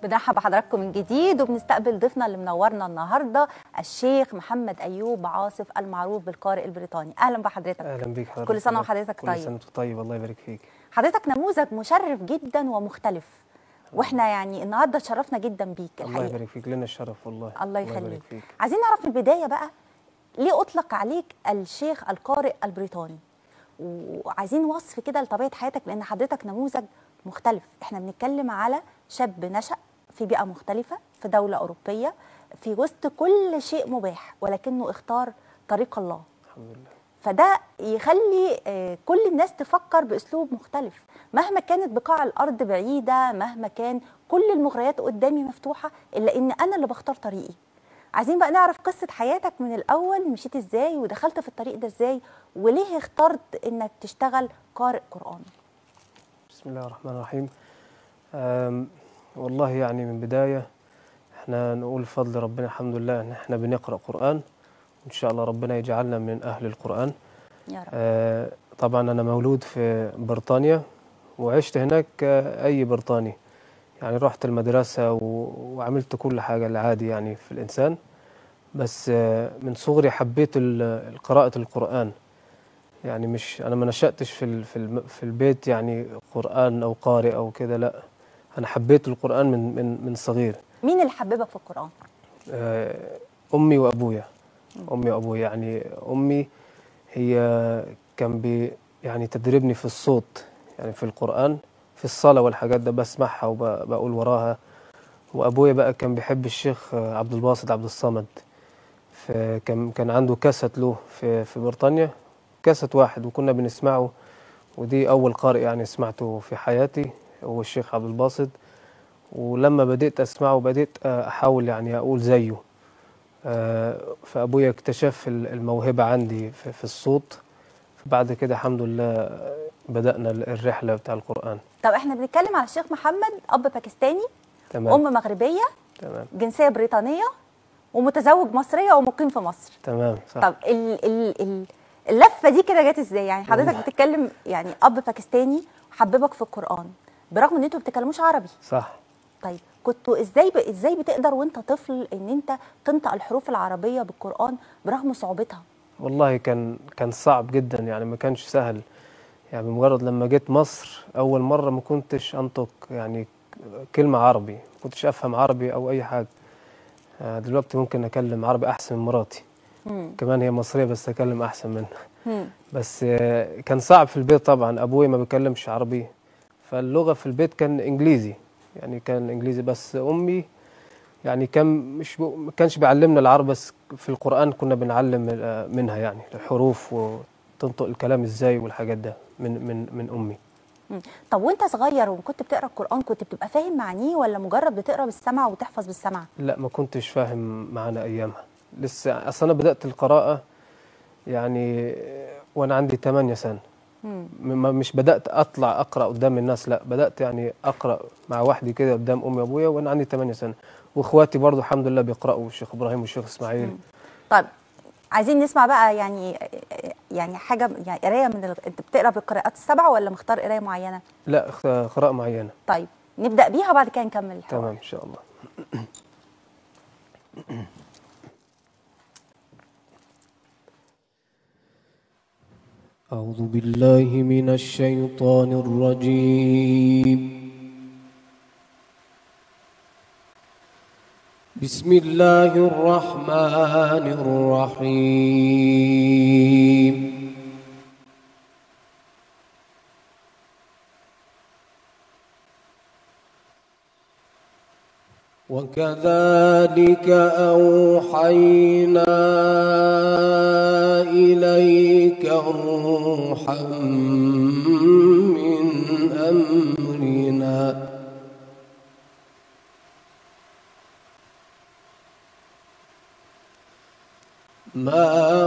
بنرحب بحضراتكم من جديد وبنستقبل ضيفنا اللي منورنا النهارده الشيخ محمد ايوب عاصف المعروف بالقارئ البريطاني اهلا بحضرتك اهلا بيك حضرتك كل سنه وحضرتك كل طيب سنه وانت طيب الله يبارك فيك حضرتك نموذج مشرف جدا ومختلف واحنا يعني النهارده اتشرفنا جدا بيك الله الحقيقه يبارك فيك لنا الشرف والله الله يبارك يخليك فيك عايزين نعرف في البدايه بقى ليه اطلق عليك الشيخ القارئ البريطاني وعايزين وصف كده لطبيعه حياتك لان حضرتك نموذج مختلف احنا بنتكلم على شاب نشأ في بيئه مختلفه في دوله اوروبيه في وسط كل شيء مباح ولكنه اختار طريق الله الحمد لله فده يخلي آه، كل الناس تفكر باسلوب مختلف مهما كانت بقاع الارض بعيده مهما كان كل المغريات قدامي مفتوحه الا ان انا اللي بختار طريقي عايزين بقى نعرف قصه حياتك من الاول مشيت ازاي ودخلت في الطريق ده ازاي وليه اخترت انك تشتغل قارئ قران بسم الله الرحمن الرحيم أم والله يعني من بدايه احنا نقول بفضل ربنا الحمد لله ان احنا بنقرا قران وان شاء الله ربنا يجعلنا من اهل القران يا رب آه، طبعا انا مولود في بريطانيا وعشت هناك آه، اي بريطاني يعني رحت المدرسة و- وعملت كل حاجة العادي يعني في الإنسان بس آه، من صغري حبيت ال- قراءة القرآن يعني مش أنا ما نشأتش في ال- في الم- في البيت يعني قرآن أو قارئ أو كده لا أنا حبيت القرآن من من من صغير مين اللي حببك في القران آه، أمي وأبويا أمي وأبويا يعني أمي هي كان بي يعني تدربني في الصوت يعني في القرآن في الصلاة والحاجات ده بسمعها وبقول وراها وأبويا بقى كان بيحب الشيخ آه، عبد الباسط عبد الصمد فكان كان عنده كاسيت له في في بريطانيا كاسيت واحد وكنا بنسمعه ودي أول قارئ يعني سمعته في حياتي هو الشيخ عبد الباسط ولما بديت أسمعه بديت آه، أحاول يعني أقول زيه آه، فأبويا اكتشف ال- الموهبة عندي في في الصوت بعد كده الحمد لله آه، بدأنا ال- الرحلة بتاع القرآن طب احنا بنتكلم على الشيخ محمد اب باكستاني تمام ام مغربيه تمام جنسيه بريطانيه ومتزوج مصريه ومقيم في مصر تمام صح طب ال ال ال اللفه دي كده جت ازاي يعني حضرتك والله. بتتكلم يعني اب باكستاني حببك في القران برغم ان انتوا ما بتتكلموش عربي صح طيب كنتوا ازاي ب... ازاي بتقدر وانت طفل ان انت تنطق الحروف العربيه بالقران برغم صعوبتها والله كان كان صعب جدا يعني ما كانش سهل يعني بمجرد لما جيت مصر أول مرة ما كنتش أنطق يعني كلمة عربي ما كنتش أفهم عربي أو أي حاجة آه، دلوقتي ممكن أكلم عربي أحسن من مراتي مم. كمان هي مصرية بس أكلم أحسن منها مم. بس آه، كان صعب في البيت طبعا ابوي ما بيتكلمش عربي فاللغه في البيت كان انجليزي يعني كان انجليزي بس امي يعني كان مش ب... ما كانش بيعلمنا العربي بس في القران كنا بنعلم آه، منها يعني الحروف وتنطق الكلام ازاي والحاجات ده من من من امي مم. طب وانت صغير وكنت بتقرا القران كنت بتبقى فاهم معانيه ولا مجرد بتقرا بالسمع وتحفظ بالسمع لا ما كنتش فاهم معانا ايامها لسه اصل انا بدات القراءه يعني آه، وانا عندي 8 سنه مم. م- مش بدأت أطلع أقرأ قدام الناس لا بدأت يعني أقرأ مع وحدي كده قدام أمي وأبويا وأنا عندي 8 سنة وإخواتي برضو الحمد لله بيقرأوا الشيخ إبراهيم والشيخ إسماعيل مم. طيب عايزين نسمع بقى يعني يعني حاجه يعني قرايه من ال... انت بتقرا بالقراءات السبعه ولا مختار قرايه معينه لا اخ- قراءة معينة طيب نبدا بيها وبعد كده نكمل الحوار تمام إن شاء الله أعوذ بالله من الشيطان الرجيم بسم الله الرحمن الرحيم وكذلك أوحينا إليك روحا من أمرنا ما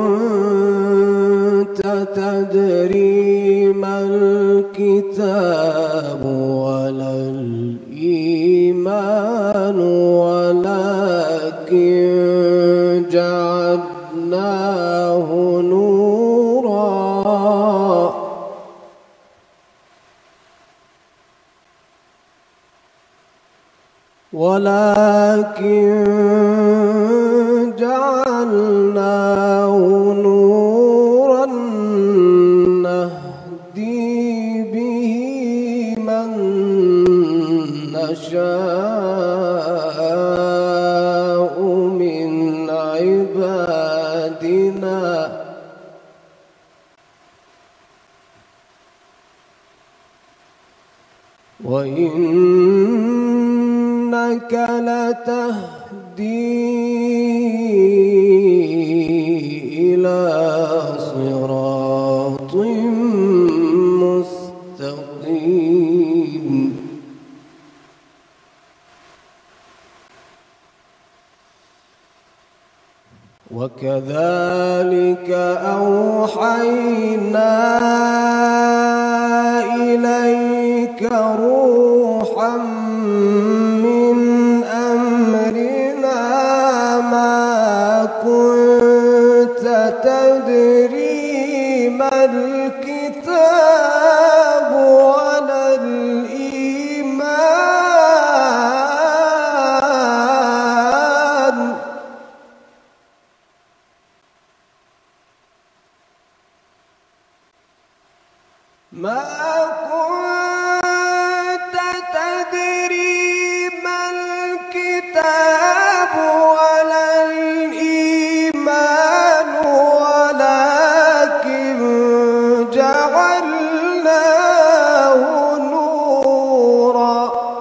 كنت تدري ما الكتاب ولا الإيمان ولكن جعلناه نورا ولكن جعلناه نورا نهدي به من نشاء من عبادنا وإنك لتهدي إلى صراط مستقيم وكذلك أوحينا إليك روحا من أمرنا ما كنت تدري ما الكتاب ولا الإيمان ما كنت تدري ما الكتاب ولا الإيمان ولكن جعلناه نورا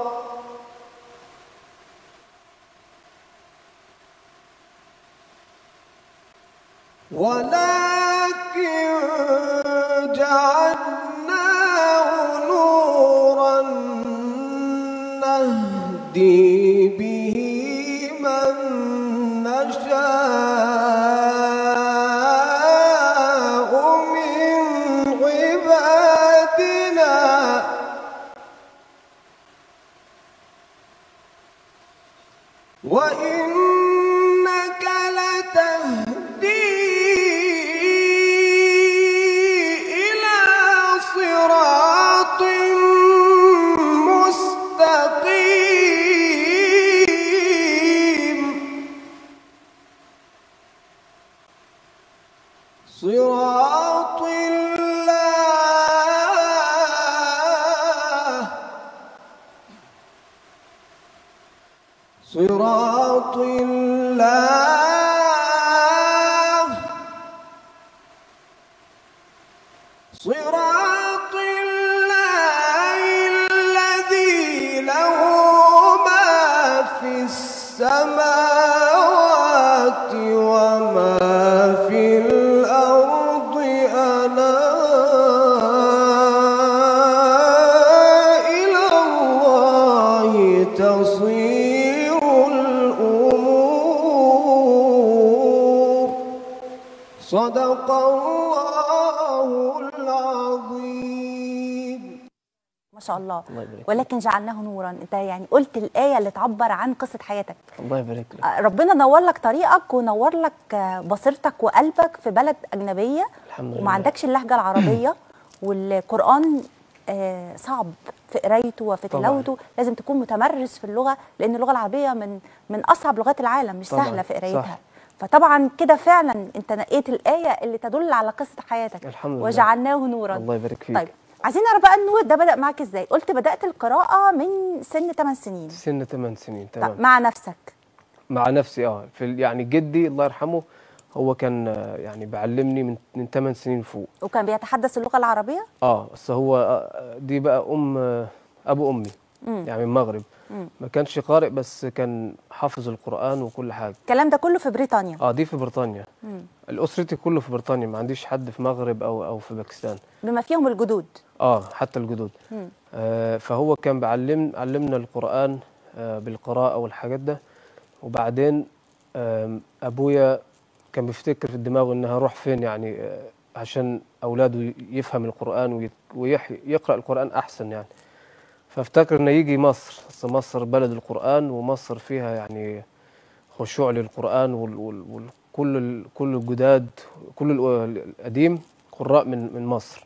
ولكن جعلناه نورا نهدي به من نشاء من عبادنا وإنك لتهدي إلى صراط مستقيم صراط الله صراط الله صراط الله الذي له ما في السماوات وما في الأرض ألا إلى الله تصير الأمور صدق الله العظيم ما شاء الله الله يبارك فيك. ولكن جعلناه نورا انت يعني قلت الايه اللي تعبر عن قصه حياتك الله يبارك لك آه، ربنا نور لك طريقك ونور لك آه، بصيرتك وقلبك في بلد اجنبيه الحمد وما لله. عندكش اللهجه العربيه والقران آه، صعب في قرايته وفي طبعاً. تلاوته لازم تكون متمرس في اللغه لان اللغه العربيه من من اصعب لغات العالم مش طبعاً، سهله في قرايتها صح. فطبعا كده فعلا انت نقيت الايه اللي تدل على قصه حياتك الحمد لله. وجعلناه نورا الله يبارك فيك طيب عايزين نعرف بقى النور ده بدا معاك ازاي قلت بدات القراءه من سن 8 سنين سن 8 سنين طب تمام مع نفسك مع نفسي اه في ال- يعني جدي الله يرحمه هو كان آه، يعني بيعلمني من من 8 سنين فوق وكان بيتحدث اللغه العربيه اه بس هو آه، دي بقى ام آه، ابو امي يعني من المغرب ما كانش قارئ بس كان حافظ القران وكل حاجه الكلام ده كله في بريطانيا اه دي في بريطانيا الاسرتي كله في بريطانيا ما عنديش حد في مغرب او او في باكستان بما فيهم الجدود اه حتى الجدود آه فهو كان بيعلم علمنا القرآن آه بالقراءة والحاجات ده وبعدين آم، أبويا كان بيفتكر في دماغه إنه هروح فين يعني آه عشان أولاده يفهم القرآن ويقرأ القرآن أحسن يعني فافتكر إنه يجي مصر أصل مصر بلد القرآن ومصر فيها يعني خشوع للقرآن وال- وال- وكل ال- كل الجداد كل ال- القديم قراء من من مصر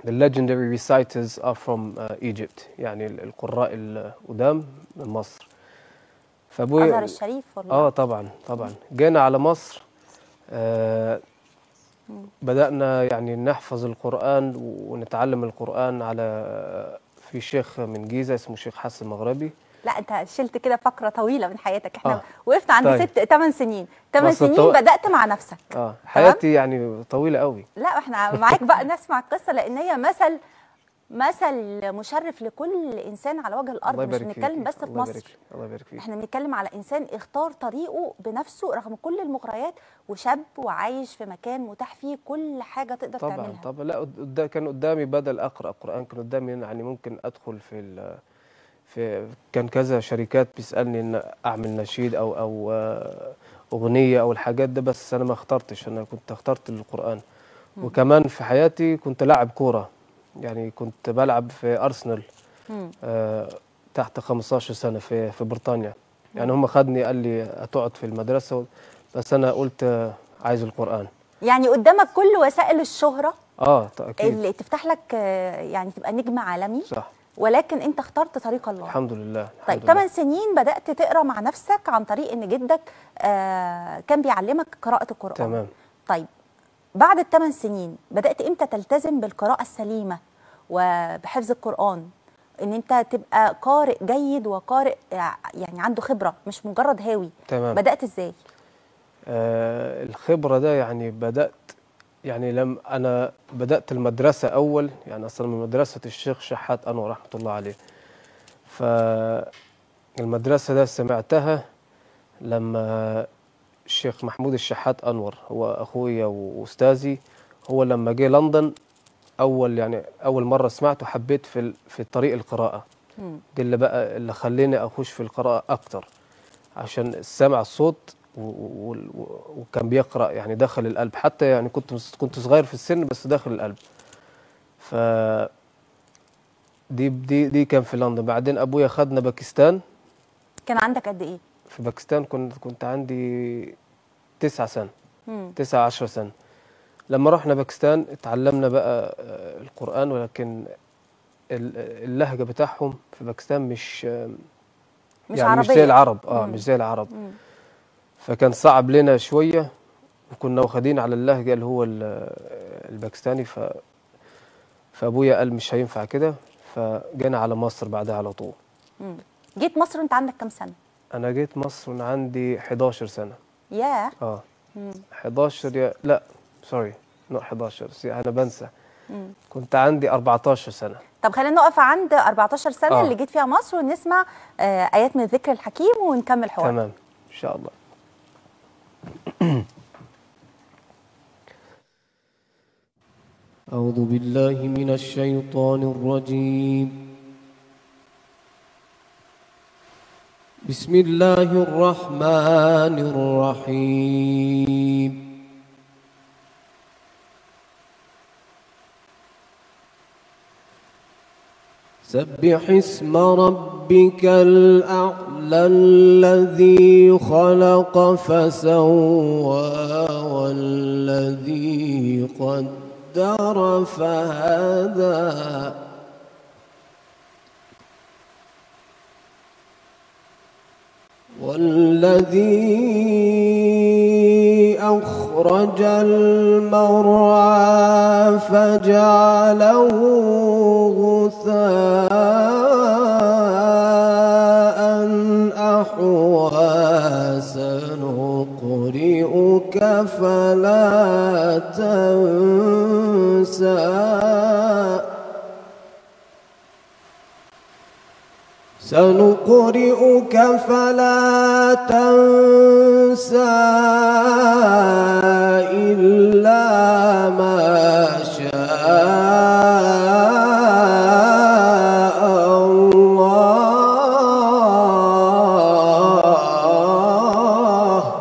the legendary reciters are from uh, Egypt يعني ال- القراء القدام من مصر فابوي أزهر الشريف والله اه طبعا طبعا جينا على مصر آه بدأنا يعني نحفظ القرآن ونتعلم القرآن على في شيخ من جيزة اسمه شيخ حسن مغربي لا انت شلت كده فقره طويله من حياتك احنا آه. وقفنا عند طيب. ست 8 سنين 8 بس سنين الطو- بدات مع نفسك اه حياتي يعني طويلة قوي لا احنا معاك بقى نسمع القصه لان هي مثل مثل مشرف لكل انسان على وجه الارض الله مش يبارك بنتكلم فيك بس في الله يبارك مصر فيك الله يبارك فيك احنا بنتكلم على انسان اختار طريقه بنفسه رغم كل المغريات وشاب وعايش في مكان متاح فيه كل حاجه تقدر طبعا تعملها طبعا لا قد- كان قدامي بدل اقرا قران كان قدامي يعني ممكن ادخل في ال في كان كذا شركات بيسالني ان اعمل نشيد او او آه، اغنيه او الحاجات ده بس انا ما اخترتش انا كنت اخترت القران وكمان في حياتي كنت لاعب كوره يعني كنت بلعب في ارسنال مم. آه، تحت 15 سنه في في بريطانيا يعني هم خدني قال لي هتقعد في المدرسه بس انا قلت آه، عايز القران يعني قدامك كل وسائل الشهره اه ط- اكيد اللي تفتح لك آه، يعني تبقى نجم عالمي صح ولكن انت اخترت طريق الله الحمد لله طيب الحمد لله. 8 سنين بدات تقرا مع نفسك عن طريق ان جدك آه كان بيعلمك قراءه القران تمام طيب بعد الثمان سنين بدات امتى تلتزم بالقراءه السليمه وبحفظ القران ان انت تبقى قارئ جيد وقارئ آه، يعني عنده خبره مش مجرد هاوي تمام بدات ازاي آه الخبرة ده يعني بدأت يعني لم أنا بدأت المدرسة أول يعني أصلا من مدرسة الشيخ شحات أنور رحمة الله عليه فالمدرسة ده سمعتها لما الشيخ محمود الشحات أنور هو أخويا وأستاذي هو لما جه لندن أول يعني أول مرة سمعته حبيت في ال- في طريق القراءة مم. دي اللي بقى اللي خلاني أخش في القراءة أكتر عشان سمع الصوت و- و- و- وكان بيقرأ يعني داخل القلب حتى يعني كنت كنت صغير في السن بس داخل القلب ف دي دي دي كان في لندن بعدين ابويا خدنا باكستان كان عندك قد ايه في باكستان كنت كنت عندي تسعة سنة مم. تسعة عشر سنة لما رحنا باكستان اتعلمنا بقى آه، القرآن ولكن ال- اللهجة بتاعهم في باكستان مش آه، مش يعني مش عربيه زي العرب اه مم. مش زي العرب مم. فكان صعب لنا شوية وكنا واخدين على اللهجة اللي هو ال- الباكستاني ف فأبويا قال مش هينفع كده فجينا على مصر بعدها على طول مم. جيت مصر وانت عندك كام سنه أنا جيت مصر وأنا عندي 11 سنة ياه اه مم. 11 يا لا سوري نو 11 سي- أنا بنسى مم. كنت عندي 14 سنة طب خلينا نقف عند 14 سنه آه. اللي جيت فيها مصر ونسمع آه ايات من الذكر الحكيم ونكمل حوار تمام إن شاء الله أعوذ بالله من الشيطان الرجيم بسم الله الرحمن الرحيم سبح اسم ربك الأعلى الذي خلق فسوى والذي قدر فهدى والذي أخرج المرعى فجعله غثاء أحوى سنقرئك فلا تنسى سنقرئك فلا تنسى إلا ما شاء الله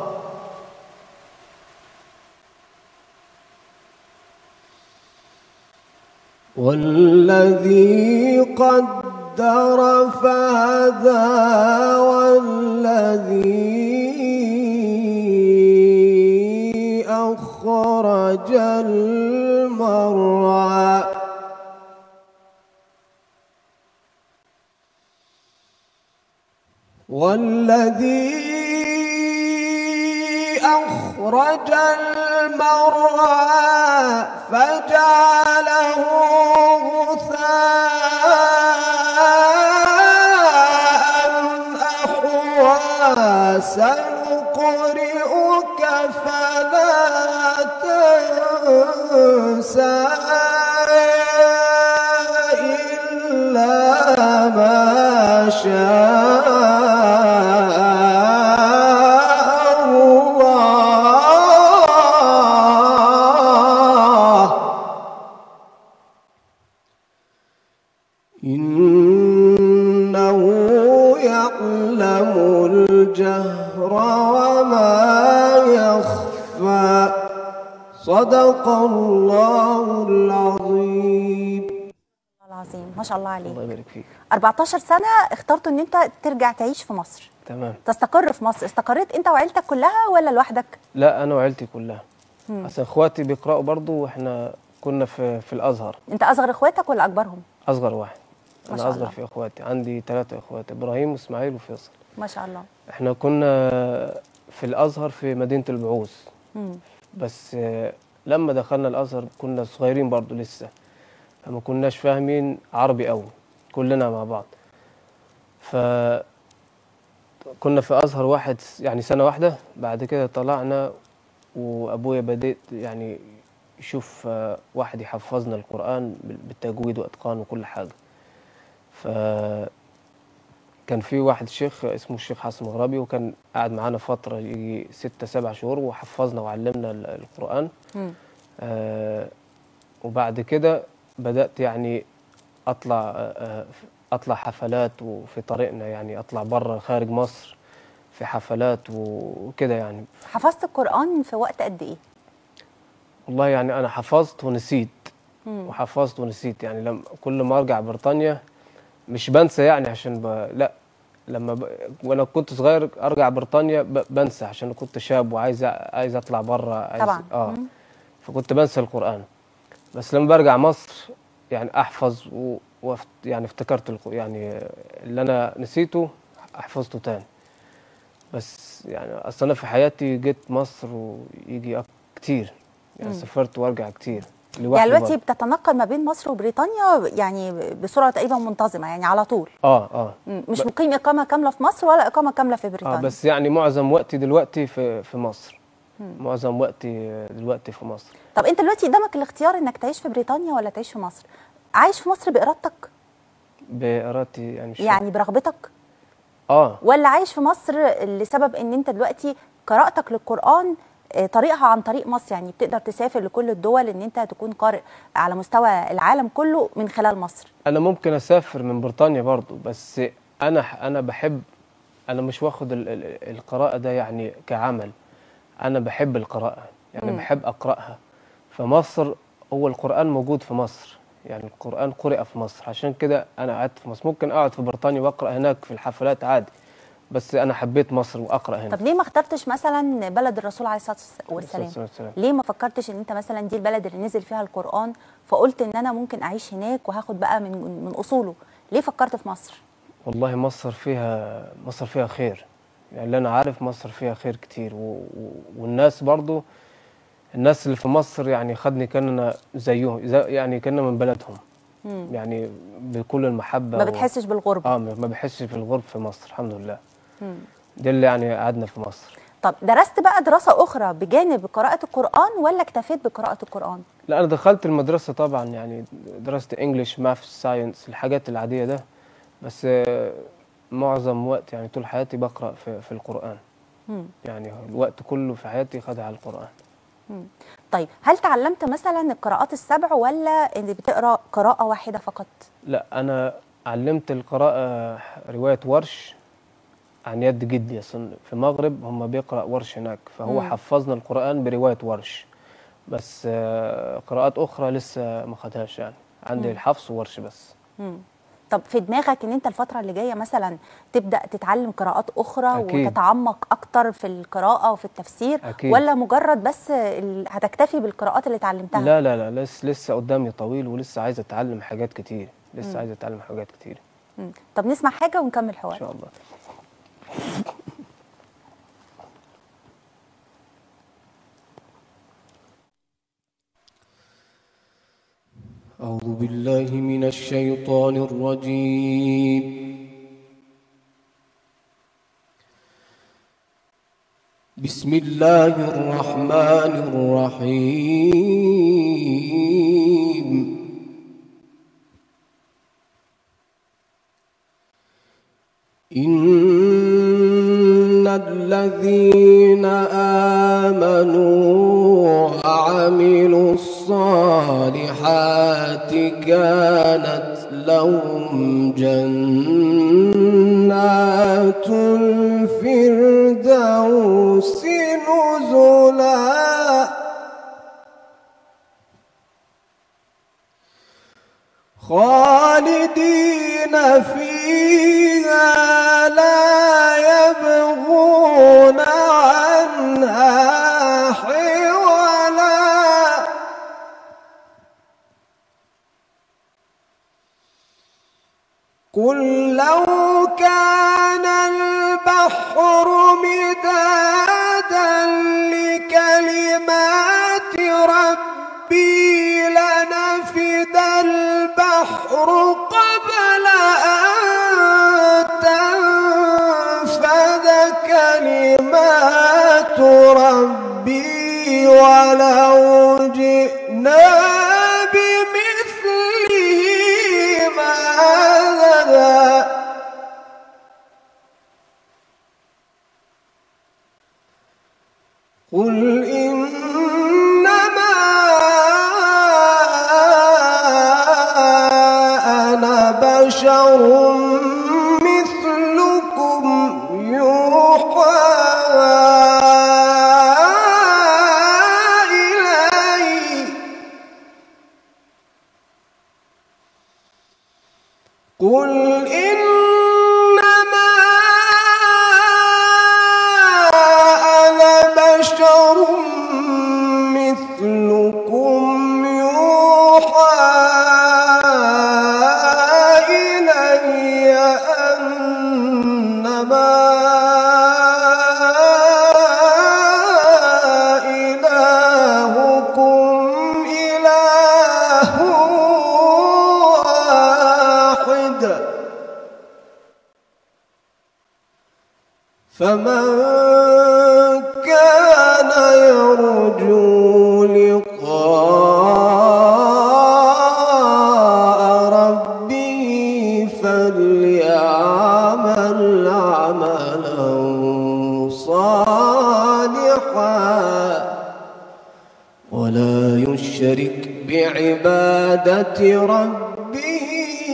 والذي قدر فهدى والذي أخرج المرعى والذي أخرج المرعى فجعله غثاء أحوى سنقرئك فلا تنسى إلا ما شاء الله إنه يعلم الجهر وما يخفى صدق الله العظيم العظيم ما شاء الله الله عليك يبارك فيك 14 سنه اخترتوا ان انت ترجع تعيش في مصر تمام تستقر في مصر استقريت انت وعيلتك كلها ولا لوحدك لا انا وعيلتي كلها اصل اخواتي بيقراوا برضو واحنا كنا في في الازهر انت اصغر اخواتك ولا اكبرهم اصغر واحد ما انا شاء اصغر الله. في اخواتي عندي ثلاثة اخوات ابراهيم واسماعيل وفيصل ما شاء الله احنا كنا في الازهر في مدينة البعوث مم. بس آه، لما دخلنا الازهر كنا صغيرين برضو لسه فما كناش فاهمين عربي قوي كلنا مع بعض ف كنا في ازهر واحد يعني سنه واحده بعد كده طلعنا وابويا بديت يعني يشوف آه، واحد يحفظنا القران بال- بالتجويد واتقان وكل حاجه ف كان في واحد شيخ اسمه الشيخ حسن مغربي وكان قاعد معانا فترة يجي ستة سبع شهور وحفظنا وعلمنا ال- القرآن مم. آه وبعد كده بدأت يعني أطلع آه آه، أطلع حفلات وفي طريقنا يعني أطلع بره خارج مصر في حفلات وكده يعني حفظت القران في وقت قد ايه والله يعني أنا حفظت ونسيت مم. وحفظت ونسيت يعني لما كل ما أرجع بريطانيا مش بنسى يعني عشان ب... لا لما ب... وانا كنت صغير ارجع بريطانيا ب... بنسى عشان كنت شاب وعايز أ- عايز اطلع بره عايز... طبعا اه مم. فكنت بنسى القران بس لما برجع مصر يعني احفظ و... وفت... يعني افتكرت الق... يعني اللي انا نسيته حفظته تاني بس يعني اصل انا في حياتي جيت مصر ويجي أك... كتير يعني مم. سافرت وارجع كتير يعني لوحدي دلوقتي برضه. بتتنقل ما بين مصر وبريطانيا يعني بصوره تقريبا منتظمه يعني على طول اه اه مم. مش مقيم اقامه كامله في مصر ولا اقامه كامله في بريطانيا اه بس يعني معظم وقتي دلوقتي في في مصر معظم وقتي دلوقتي في مصر طب انت دلوقتي قدامك الاختيار انك تعيش في بريطانيا ولا تعيش في مصر عايش في مصر بارادتك بإرادتي يعني مش يعني برغبتك اه ولا عايش في مصر لسبب ان انت دلوقتي قراءتك للقران آه، طريقها عن طريق مصر يعني بتقدر تسافر لكل الدول ان انت تكون قارئ على مستوى العالم كله من خلال مصر انا ممكن اسافر من بريطانيا برضو بس انا انا بحب انا مش واخد ال- ال- القراءة ده يعني كعمل انا بحب القراءة يعني مم. بحب اقراها فمصر هو القرآن موجود في مصر يعني القرآن قرئ في مصر عشان كده انا قعدت في مصر ممكن اقعد في بريطانيا واقرا هناك في الحفلات عادي بس انا حبيت مصر واقرا هنا طب ليه ما اخترتش مثلا بلد الرسول عليه الصلاه والسلام الصلاة والسلام. ليه ما فكرتش ان انت مثلا دي البلد اللي نزل فيها القران فقلت ان انا ممكن اعيش هناك وهاخد بقى من من اصوله ليه فكرت في مصر والله مصر فيها مصر فيها خير يعني اللي انا عارف مصر فيها خير كتير و... و... والناس برضو الناس اللي في مصر يعني خدني كاننا زيهم زي يعني كاننا من بلدهم مم. يعني بكل المحبه ما و- بتحسش بالغربه اه ما ما بحسش بالغرب في مصر الحمد لله مم. ده اللي يعني قعدنا في مصر طب درست بقى دراسه اخرى بجانب قراءه القران ولا اكتفيت بقراءه القران لا انا دخلت المدرسه طبعا يعني درست انجليش ماث ساينس الحاجات العاديه ده بس آه، معظم وقت يعني طول حياتي بقرا في, في القران مم. يعني الوقت كله في حياتي خدها على القران مم. طيب هل تعلمت مثلا القراءات السبع ولا ان بتقرا قراءه واحده فقط لا انا علمت القراءه روايه ورش عن يد جدي أصلاً في المغرب هم بيقرا ورش هناك فهو مم. حفظنا القران بروايه ورش بس آه، قراءات اخرى لسه ما خدهاش يعني عندي مم. الحفظ وورش بس مم. طب في دماغك ان انت الفتره اللي جايه مثلا تبدا تتعلم قراءات اخرى أكيد. وتتعمق اكتر في القراءه وفي التفسير أكيد. ولا مجرد بس ال- هتكتفي بالقراءات اللي اتعلمتها لا لا لا لسه لسه قدامي طويل ولسه عايز اتعلم حاجات كتير مم. لسه عايز اتعلم حاجات كتير مم. طب نسمع حاجه ونكمل ان حوار شاء الله أعوذ بالله من الشيطان الرجيم بسم الله الرحمن الرحيم إن الذين آمنوا وعملوا الصالحات كانت لهم جنات الفردوس نزلا خالدين فيها لا يبغون عنها حولا قل لو كان البحر مدادا لكلمات ربي لنفد البحر قبل أن تنفد كلمات ربي ولو جئنا بمثله مددا قل إنما أنا بشر مثلكم يوحى إلي قل إنما أنا بشر مثلكم يوحى إلي أنما إلهكم إله واحد فمن كان يرجو لقاء ربه فليعمل عملا صالحا ولا يشرك بعبادة ربه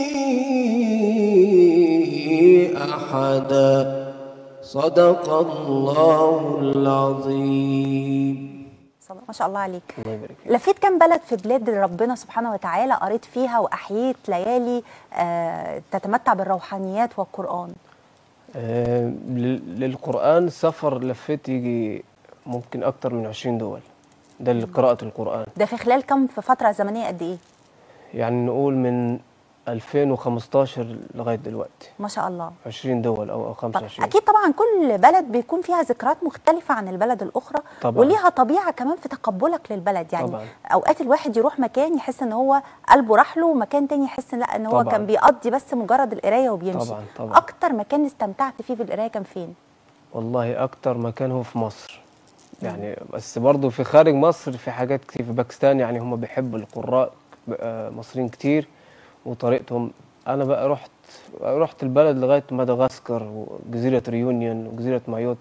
أحدا صدق الله العظيم صلى- ما شاء الله عليك الله يبارك فيك لفيت كام بلد في بلاد ربنا سبحانه وتعالى قريت فيها واحييت ليالي آه تتمتع بالروحانيات والقران آه، لل- للقرآن سفر لفيت يجي ممكن أكتر من 20 دول ده لقراءة القرآن ده في خلال كم في فتره زمنيه قد ايه يعني نقول من 2015 لغاية دلوقتي ما شاء الله 20 دول أو أو طب 25 اكيد طبعا كل بلد بيكون فيها ذكريات مختلفه عن البلد الاخرى طبعاً. وليها طبيعه كمان في تقبلك للبلد يعني طبعاً. اوقات الواحد يروح مكان يحس ان هو قلبه راح له ومكان تاني يحس إن لا ان هو طبعاً. كان بيقضي بس مجرد القرايه وبيمشي طبعاً، طبعاً. اكتر مكان استمتعت فيه بالقرايه كان فين والله أكتر مكان هو في مصر يعني بس برضه في خارج مصر في حاجات كتير في باكستان يعني هم بيحبوا القراء آه، مصريين كتير وطريقتهم أنا بقى رحت رحت البلد لغاية مدغشقر وجزيرة ريونيون وجزيرة مايوت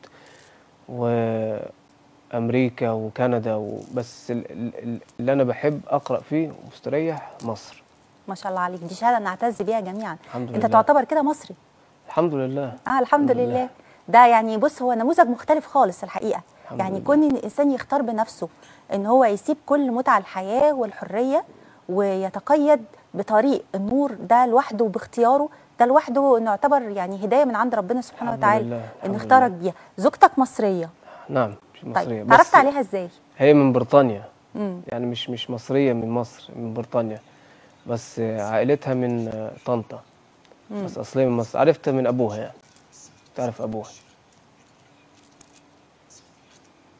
وأمريكا وكندا وبس ال- ال- اللي أنا بحب أقرأ فيه ومستريح مصر ما شاء الله عليك دي شهاده نعتز بيها جميعا الحمد انت لله. تعتبر كده مصري الحمد لله اه الحمد لله ده يعني بص هو نموذج مختلف خالص الحقيقه الحمد يعني لله. كون ان الانسان يختار بنفسه ان هو يسيب كل متع الحياه والحريه ويتقيد بطريق النور ده لوحده باختياره ده لوحده انه يعتبر يعني هدايه من عند ربنا سبحانه الحمد وتعالى لله، ان الحمد اختارك لله. بيها زوجتك مصريه نعم مش مصرية طيب تعرفت بس عليها ازاي هي من بريطانيا امم يعني مش مش مصرية من مصر من بريطانيا بس عائلتها من طنطا بس أصلية من مصر عرفتها من أبوها يعني تعرف أبوها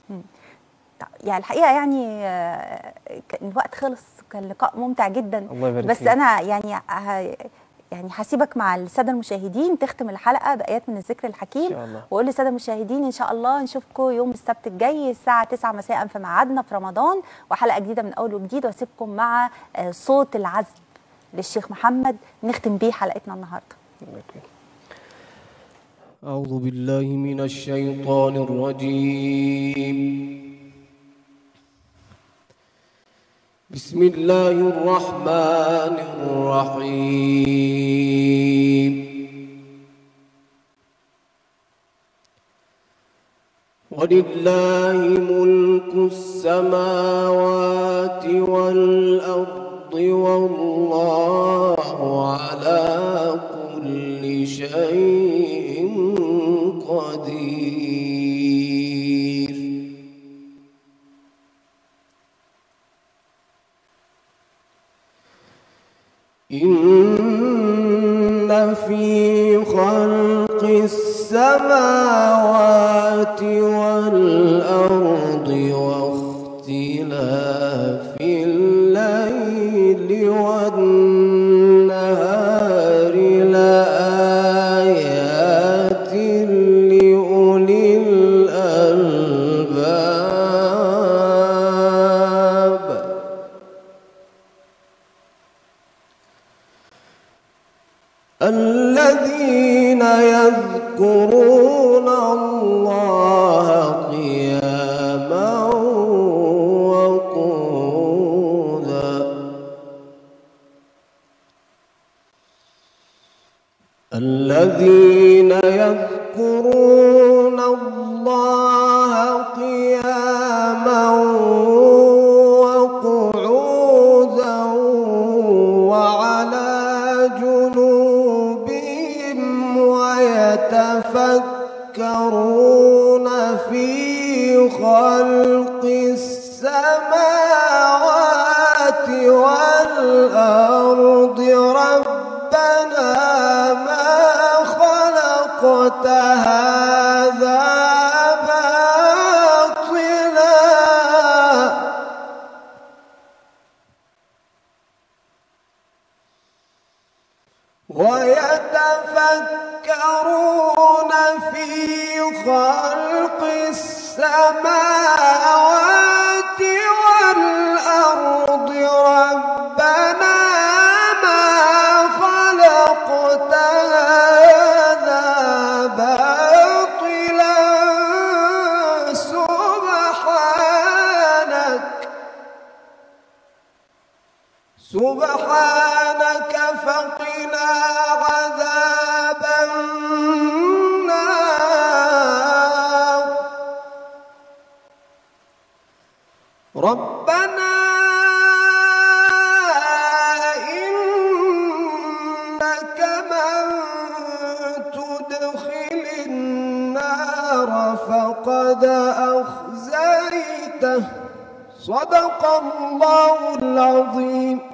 طب يعني الحقيقه يعني آه، كان الوقت خلص كان لقاء ممتع جدا الله يبارك بس فيك. انا يعني ه- يعني هسيبك مع الساده المشاهدين تختم الحلقه بايات من الذكر الحكيم إن شاء الله. واقول للساده المشاهدين ان شاء الله نشوفكم يوم السبت الجاي الساعه 9 مساء في ميعادنا في رمضان وحلقه جديده من اول وجديد واسيبكم مع آه، صوت العزم للشيخ محمد نختم بيه حلقتنا النهارده أعوذ بالله من الشيطان الرجيم بسم الله الرحمن الرحيم ولله ملك السماوات والأرض والله على كل شيء قدير إن في خلق السماوات والأرض واختلاف الليل والنهار لآيات لأولي الألباب الذين يذكرون الله قياما وقودا الذين يذكرون الله قياما وقعودا وعلى جنوبهم ويتفكرون في خلق السماوات والأرض ربنا ما خلقت هذا باطلا ويتفكرون في خلق السماوات والأرض ربنا ما خلقت هذا باطلا سبحانك سبحانك فقنا عذاب النار ربنا إنك من تدخل النار فقد أخزيته صدق الله العظيم